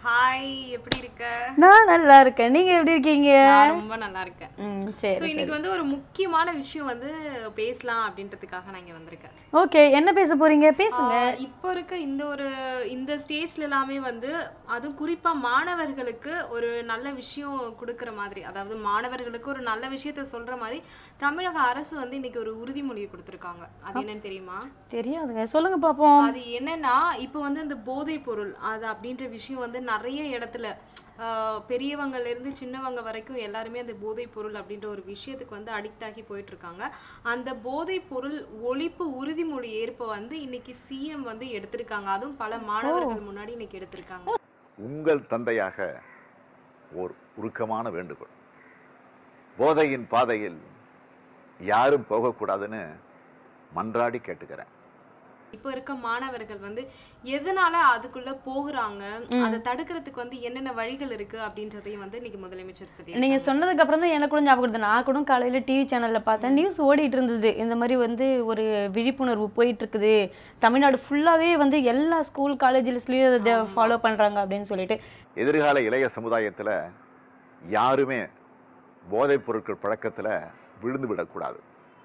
Hi எப்படி இருக்க நான் நல்லா இருக்கேன் நீங்க எப்படி இருக்கீங்க நான் ரொம்ப நல்லா இருக்கேன் ம் ஸோ சரி இன்னைக்கு வந்து ஒரு முக்கியமான விஷயம் வந்து பேசலாம் அப்படின்றதுக்காக நான் இங்க வந்திருக்கேன் ஓகே என்ன பேச போறீங்க பேசுங்க ஆஹ் இப்போ இருக்க இந்த ஒரு இந்த ஸ்டேஜ்ல எல்லாமே வந்து அதுவும் குறிப்பா மாணவர்களுக்கு ஒரு நல்ல விஷயம் கொடுக்கிற மாதிரி அதாவது மாணவர்களுக்கு ஒரு நல்ல விஷயத்த சொல்ற மாதிரி தமிழக அரசு வந்து இன்னைக்கு ஒரு உறுதிமொழியை கொடுத்திருக்காங்க அது என்னன்னு தெரியுமா தெரியாதுங்க சொல்லுங்க பாப்போம் அது என்னன்னா இப்போ வந்து இந்த போதைப் பொருள் அது அப்படின்ற விஷயம் வந்து நிறைய இடத்துல ஆஹ் பெரியவங்கல இருந்து சின்னவங்க வரைக்கும் எல்லாருமே அந்த போதைப் பொருள் அப்படின்ற ஒரு விஷயத்துக்கு வந்து அடிக்ட் ஆகி போயிட்டு இருக்காங்க அந்த போதைப் பொருள் ஒழிப்பு உறுதிமொழி ஏற்ப வந்து இன்னைக்கு சிஎம் வந்து எடுத்திருக்காங்க அதுவும் பல மாணவர்கள் முன்னாடி இன்னைக்கு எடுத்திருக்காங்க உங்கள் தந்தையாக ஓர் உருக்கமான வேண்டுகோள் போதையின் பாதையில் யாரும் போகக்கூடாதுன்னு மன்றாடி கேட்டுக்கிறேன் இப்போ இருக்க மாணவர்கள் வந்து எதனால அதுக்குள்ள போகுறாங்க அதை தடுக்கிறதுக்கு வந்து என்னென்ன வழிகள் இருக்கு அப்படின்றதையும் வந்து இன்னைக்கு முதலமைச்சர் சொல்லி நீங்க சொன்னதுக்கு அப்புறம் தான் எனக்கு கூட ஞாபகம் வருது நான் கூட காலையில டிவி சேனல்ல பார்த்தேன் நியூஸ் ஓடிட்டு இருந்தது இந்த மாதிரி வந்து ஒரு விழிப்புணர்வு போயிட்டு இருக்குது தமிழ்நாடு ஃபுல்லாவே வந்து எல்லா ஸ்கூல் காலேஜஸ்லயும் இதை ஃபாலோ பண்றாங்க அப்படின்னு சொல்லிட்டு எதிர்கால இளைய சமுதாயத்தில் யாருமே போதைப் பொருட்கள் பழக்கத்தில் விழுந்து விடக்கூடாது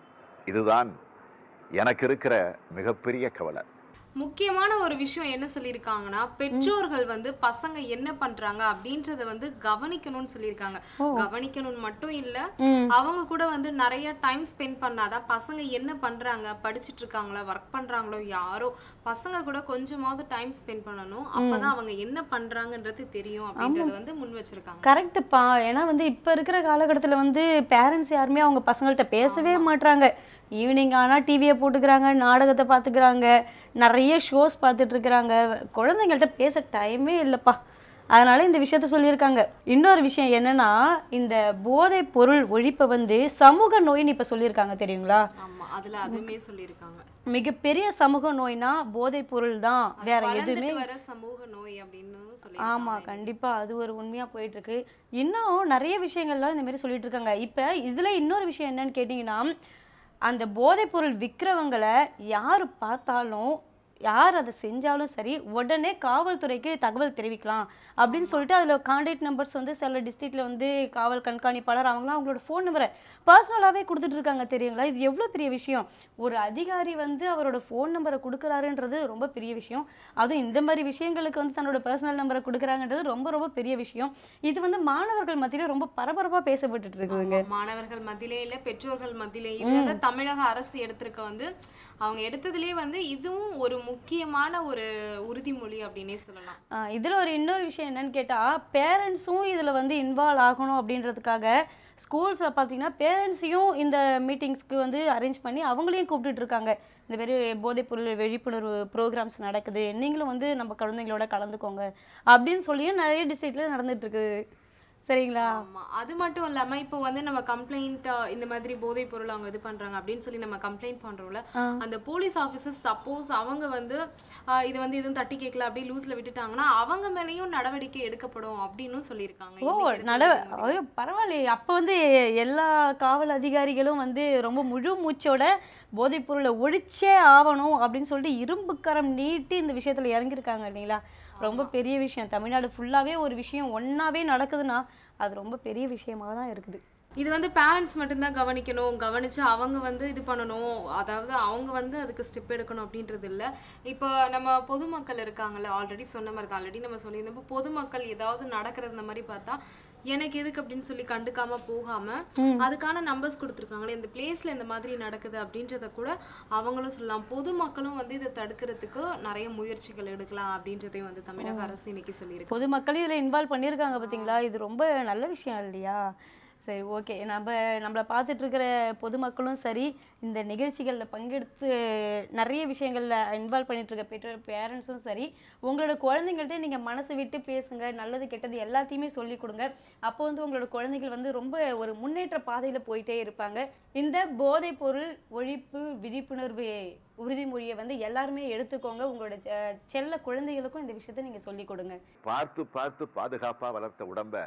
இதுதான் எனக்கு இருக்கிற மிகப்பெரிய கவலை முக்கியமான ஒரு விஷயம் என்ன சொல்லியிருக்காங்கன்னா பெற்றோர்கள் வந்து பசங்க என்ன பண்றாங்க அப்படின்றத வந்து கவனிக்கணும்னு சொல்லியிருக்காங்க ஓ. கவனிக்கணும்னு மட்டும் இல்ல ம் அவங்க கூட வந்து நிறைய டைம் ஸ்பெண்ட் பண்ணாதான் பசங்க என்ன பண்றாங்க படிச்சிட்டு இருக்காங்களா ஒர்க் பண்றாங்களோ யாரோ பசங்க கூட கொஞ்சமாவது டைம் ஸ்பெண்ட் பண்ணணும் அப்பதான் அவங்க என்ன பண்றாங்கன்றது தெரியும் அப்படின்றத வந்து முன் வச்சிருக்காங்க கரெக்டுப்பா ஏன்னா வந்து இப்போ இருக்கிற காலகட்டத்தில் வந்து பேரண்ட்ஸ் யாருமே அவங்க பசங்கள்கிட்ட பேசவே மாட்றாங்க ஈவினிங் ஆனால் டிவியை போட்டுக்கிறாங்க நாடகத்தை பார்த்துக்கிறாங்க நிறைய ஷோஸ் பார்த்துட்டு இருக்கிறாங்க குழந்தைங்கள்ட்ட பேச டைமே இல்லைப்பா அதனால இந்த விஷயத்த சொல்லியிருக்காங்க இன்னொரு விஷயம் என்னன்னா இந்த போதைப் பொருள் ஒழிப்பை வந்து சமூக நோயின்னு இப்போ சொல்லியிருக்காங்க தெரியுங்களா ஆமா அதுல அதுவுமே சொல்லியிருக்காங்க மிகப்பெரிய சமூக நோய்னா போதைப் பொருள் தான் வேற எதுவுமே வளர்ந்துட்டு வர சமூக நோய் அப்படின்னு சொல்லி ஆமா கண்டிப்பா அது ஒரு உண்மையா போயிட்டு இருக்கு இன்னும் நிறைய விஷயங்கள்லாம் இந்த மாதிரி சொல்லிட்டு இருக்காங்க இப்ப இதுல இன்னொரு விஷயம் என்னன்னு கேட்டிங்கன்னா அந்த போதைப் பொருள் விற்கிறவங்களை யார் பார்த்தாலும் யார் அதை செஞ்சாலும் சரி உடனே காவல்துறைக்கு தகவல் தெரிவிக்கலாம் அப்படின்னு சொல்லிட்டு அதில் கான்டாக்ட் நம்பர்ஸ் வந்து சில டிஸ்ட்ரிக்ட்ல வந்து காவல் கண்காணிப்பாளர் அவங்களாம் அவங்களோட ஃபோன் நம்பரை பர்சனலாகவே கொடுத்துட்டு இருக்காங்க தெரியுங்களா இது எவ்வளோ பெரிய விஷயம் ஒரு அதிகாரி வந்து அவரோட ஃபோன் நம்பரை கொடுக்குறாருன்றது ரொம்ப பெரிய விஷயம் அதுவும் இந்த மாதிரி விஷயங்களுக்கு வந்து தன்னோட பர்சனல் நம்பரை கொடுக்குறாங்கன்றது ரொம்ப ரொம்ப பெரிய விஷயம் இது வந்து மாணவர்கள் மத்தியில ரொம்ப பரபரப்பாக பேசப்பட்டுட்டு இருக்குதுங்க ஆமா, மாணவர்கள் மத்தியிலே இல்ல பெற்றோர்கள் மத்தியிலே இது வந்து தமிழக அரசு எடுத்திருக்க வந்து அவங்க எடுத்ததுலயே வந்து இதுவும் ஒரு முக்கியமான ஒரு உறுதிமொழி அப்படின்னே சொல்லலாம் ஆஹ் இதுல ஒரு இன்னொரு விஷயம் என்னன்னு கேட்டா பேரண்ட்ஸும் இதுல வந்து இன்வால்வ் ஆகணும் அப்படின்றதுக்காக ஸ்கூல்ஸில் பார்த்தீங்கன்னா பேரண்ட்ஸையும் இந்த மீட்டிங்ஸ்க்கு வந்து அரேஞ்ச் பண்ணி அவங்களையும் கூப்பிட்டுட்டு இருக்காங்க இந்த மாதிரி போதைப்பொருள் விழிப்புணர்வு ப்ரோக்ராம்ஸ் நடக்குது நீங்களும் வந்து நம்ம குழந்தைங்களோட கலந்துக்கோங்க அப்படின்னு சொல்லியும் நிறைய டிஸ்ட்ரிக்ட்ல நடந்துட்டு இருக்குது சரிங்களா ஆமா அது மட்டும் இல்லாம இப்போ வந்து நம்ம கம்ப்ளைண்ட் இந்த மாதிரி போதைப் பொருள் அவங்க இது பண்றாங்க அப்படின்னு சொல்லி நம்ம கம்ப்ளைண்ட் பண்றோம்ல ஆ. அந்த போலீஸ் ஆஃபீஸர்ஸ் சப்போஸ் அவங்க வந்து ஆஹ் இது வந்து எதுவும் தட்டி கேட்கல அப்படியே லூஸ்ல விட்டுட்டாங்கன்னா அவங்க மேலேயும் நடவடிக்கை எடுக்கப்படும் அப்படின்னும் சொல்லியிருக்காங்க ஓ இன்னைக்கு எடுத்த நட உறுதிமொழி. ஐயோ பரவாயில்லையே அப்போ வந்து எல்லா காவல் அதிகாரிகளும் வந்து ரொம்ப முழு மூச்சோட போதைப் பொருளை ஒழிச்சே ஆகணும் அப்படின்னு சொல்லிட்டு இரும்புக்கரம் நீட்டி இந்த விஷயத்துல இறங்கியிருக்காங்க இல்லைங்களா ரொம்ப பெரிய விஷயம் தமிழ்நாடு ஃபுல்லாவே ஒரு விஷயம் ஒண்ணாவே நடக்குதுன்னா அது ரொம்ப பெரிய விஷயமா தான் இருக்குது இது வந்து பேரண்ட்ஸ் மட்டும்தான் கவனிக்கணும் கவனிச்சு அவங்க வந்து இது பண்ணணும் அதாவது அவங்க வந்து அதுக்கு ஸ்டெப் எடுக்கணும் அப்படின்றது இல்ல இப்போ நம்ம பொதுமக்கள் இருக்காங்கல்ல ஆல்ரெடி சொன்ன மாதிரி தான் ஆல்ரெடி நம்ம சொல்லியிருந்தோம் இப்போ பொதுமக்கள் ஏதாவது நடக்கிறது இந்த மாதிரி பார்த்தா எனக்கு எதுக்கு அப்படின்னு சொல்லி கண்டுக்காம போகாம ம். அதுக்கான நம்பர்ஸ் கொடுத்துருக்காங்களே இந்த பிளேஸ்ல இந்த மாதிரி நடக்குது அப்படின்றத கூட அவங்களும் சொல்லலாம் பொதுமக்களும் வந்து இதை தடுக்கிறதுக்கு நிறைய முயற்சிகள் எடுக்கலாம் அப்படின்றதையும் வந்து தமிழக அரசு இன்னைக்கு சொல்லியிருக்கு பொதுமக்களும் இதில் இன்வால்வ் பண்ணியிருக்காங்க பார்த்தீங்களா இது ரொம்ப நல்ல விஷயம் இல்லையா சரி ஓகே நம்ம நம்மளை பார்த்துட்டு இருக்கிற பொதுமக்களும் சரி இந்த நிகழ்ச்சிகளில் பங்கெடுத்து நிறைய விஷயங்களில் இன்வால்வ் பண்ணிட்டு இருக்க பெற்றோர் பேரண்ட்ஸும் சரி உங்களோட குழந்தைங்கள்ட்ட நீங்கள் மனசு விட்டு பேசுங்க நல்லது கெட்டது எல்லாத்தையுமே சொல்லி கொடுங்க அப்போ வந்து உங்களோட குழந்தைகள் வந்து ரொம்ப ஒரு முன்னேற்ற பாதையில் போயிட்டே இருப்பாங்க இந்த போதைப் பொருள் ஒழிப்பு விழிப்புணர்வு உறுதிமொழியை வந்து எல்லாருமே எடுத்துக்கோங்க உங்களோட செ- செல்ல குழந்தைகளுக்கும் இந்த விஷயத்தை நீங்கள் சொல்லி கொடுங்க பார்த்து பார்த்து பாதுகாப்பாக வளர்த்த உடம்ப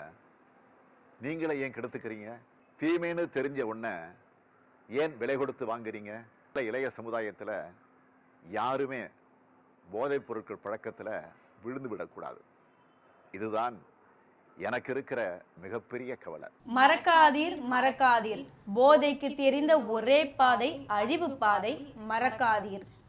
நீங்களே ஏன் கெடுத்துக்கிறீங்க தீமைன்னு தெரிஞ்ச உடனே ஏன் விலை கொடுத்து வாங்குறீங்க இளைய சமுதாயத்தில் யாருமே போதைப் பொருட்கள் பழக்கத்தில் விழுந்து விடக்கூடாது இதுதான் எனக்கு இருக்கிற மிகப்பெரிய கவலை மறக்காதீர் மறக்காதீர் போதைக்கு தெரிந்த ஒரே பாதை அழிவு பாதை மறக்காதீர்